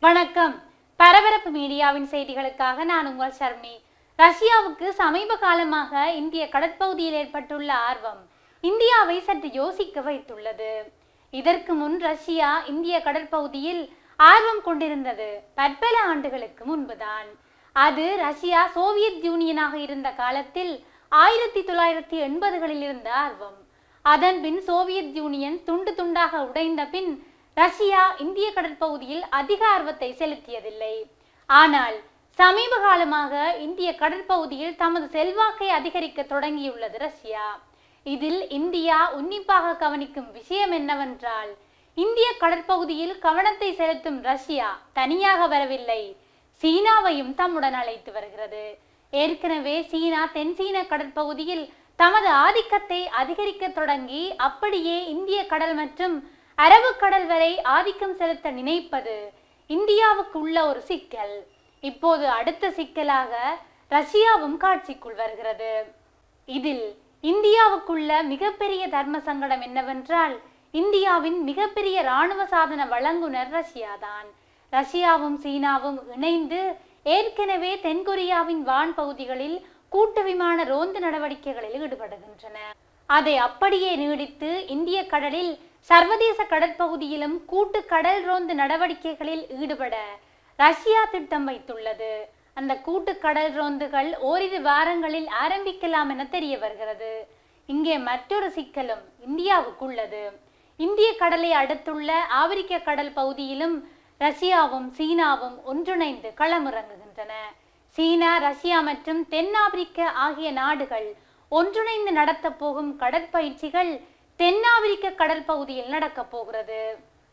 வணக்கம் பரபரப்பு மீடியாவின் செய்திகளுக்காக நான் உங்கள் ஷர்மி ரஷ்யாவுக்கு சமீப காலமாக இந்திய கடற்பகுதியில் ஏற்பட்டுள்ள ஆர்வம் இந்தியாவை சற்று யோசிக்க வைத்துள்ளது இதற்கு முன் ரஷ்யா இந்திய கடற்பகுதியில் ஆர்வம் கொண்டிருந்தது பற்பல ஆண்டுகளுக்கு முன்புதான் அது ரஷ்யா சோவியத் யூனியனாக இருந்த காலத்தில் ஆயிரத்தி தொள்ளாயிரத்தி எண்பதுகளில் இருந்த ஆர்வம் அதன் பின் சோவியத் யூனியன் துண்டு துண்டாக உடைந்த பின் ரஷ்யா இந்திய கடற்பகுதியில் அதிக ஆர்வத்தை செலுத்தியதில்லை ஆனால் சமீப காலமாக இந்திய கடற்பகுதியில் தமது செல்வாக்கை அதிகரிக்க தொடங்கியுள்ளது ரஷ்யா இதில் இந்தியா உன்னிப்பாக கவனிக்கும் விஷயம் என்னவென்றால் இந்திய கடற்பகுதியில் கவனத்தை செலுத்தும் ரஷ்யா தனியாக வரவில்லை சீனாவையும் தம்முடன் அழைத்து வருகிறது ஏற்கனவே சீனா தென்சீன கடற்பகுதியில் தமது ஆதிக்கத்தை அதிகரிக்க தொடங்கி அப்படியே இந்திய கடல் மற்றும் அரபுக்கடல் வரை ஆதிக்கம் செலுத்த நினைப்பது இந்தியாவுக்கு உள்ள ஒரு சிக்கல் இப்போது அடுத்த சிக்கலாக ரஷ்யாவும் காட்சிக்குள் வருகிறது இதில் இந்தியாவுக்குள்ள மிகப்பெரிய தர்ம சங்கடம் என்னவென்றால் இந்தியாவின் மிகப்பெரிய இராணுவ சாதன வழங்குனர் ரஷ்யாதான் ரஷ்யாவும் சீனாவும் இணைந்து ஏற்கனவே தென்கொரியாவின் வான் பகுதிகளில் கூட்டு விமான ரோந்து நடவடிக்கைகளில் ஈடுபடுகின்றன அதை அப்படியே நீடித்து இந்திய கடலில் சர்வதேச கடற்பகுதியிலும் கூட்டு கடல் ரோந்து நடவடிக்கைகளில் ஈடுபட ரஷ்யா திட்டம் வைத்துள்ளது அந்த கூட்டு கடல் ரோந்துகள் ஓரிரு வாரங்களில் ஆரம்பிக்கலாம் என தெரிய வருகிறது இங்கே மற்றொரு சிக்கலும் இந்தியாவுக்குள்ளது இந்திய கடலை அடுத்துள்ள ஆப்பிரிக்க கடல் பகுதியிலும் ரஷ்யாவும் சீனாவும் ஒன்றிணைந்து களமிறங்குகின்றன சீனா ரஷ்யா மற்றும் தென்னாப்பிரிக்க ஆகிய நாடுகள் ஒன்றிணைந்து நடத்தப் போகும் கடற்பயிற்சிகள் தென்னாப்பிரிக்க கடல் பகுதியில் நடக்கப் போகிறது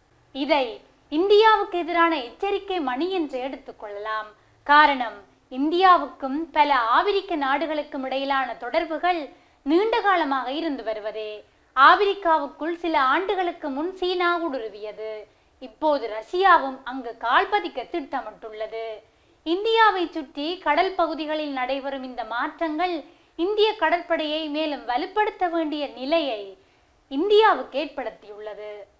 இதை இந்தியாவுக்கு எதிரான எச்சரிக்கை மணி என்று எடுத்துக்கொள்ளலாம் காரணம் இந்தியாவுக்கும் பல ஆப்பிரிக்க நாடுகளுக்கும் இடையிலான தொடர்புகள் நீண்ட காலமாக இருந்து வருவதே ஆப்பிரிக்காவுக்குள் சில ஆண்டுகளுக்கு முன் சீனா ஊடுருவியது இப்போது ரஷ்யாவும் அங்கு கால்பதிக்க திட்டமிட்டுள்ளது இந்தியாவை சுற்றி கடல் பகுதிகளில் நடைபெறும் இந்த மாற்றங்கள் இந்திய கடற்படையை மேலும் வலுப்படுத்த வேண்டிய நிலையை இந்தியாவுக்கு ஏற்படுத்தியுள்ளது